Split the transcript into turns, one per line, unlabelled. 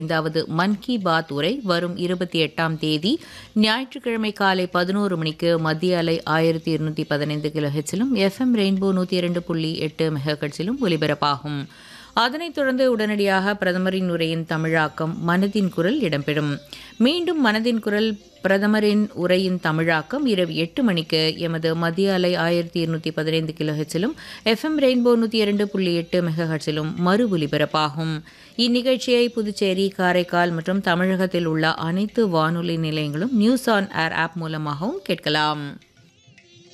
ஐந்தாவது மன் கி பாத் உரை வரும் இருபத்தி எட்டாம் தேதி ஞாயிற்றுக்கிழமை காலை பதினோரு மணிக்கு மத்திய அலை ஆயிரத்தி இருநூத்தி பதினைந்து கிலோ ஹெச்சிலும் எஃப்எம் ரெயின்போ நூற்றி இரண்டு புள்ளி எட்டு மெகஹெட்ஸிலும் ஒலிபரப்பாகும் அதனைத் தொடர்ந்து உடனடியாக பிரதமரின் உரையின் தமிழாக்கம் மனதின் குரல் இடம்பெறும் மீண்டும் மனதின் குரல் பிரதமரின் உரையின் தமிழாக்கம் இரவு எட்டு மணிக்கு எமது மத்திய அலை ஆயிரத்தி இருநூத்தி பதினைந்து கிலோ ஹெச்சிலும் எஃப்எம் ரெயின்போ நூற்றி இரண்டு புள்ளி எட்டு மெகஹெட்ஸிலும் மறு ஒலிபரப்பாகும் இந்நிகழ்ச்சியை புதுச்சேரி காரைக்கால் மற்றும் தமிழகத்தில் உள்ள அனைத்து வானொலி நிலையங்களும் நியூஸ் ஆன் ஏர் ஆப் மூலமாகவும் கேட்கலாம்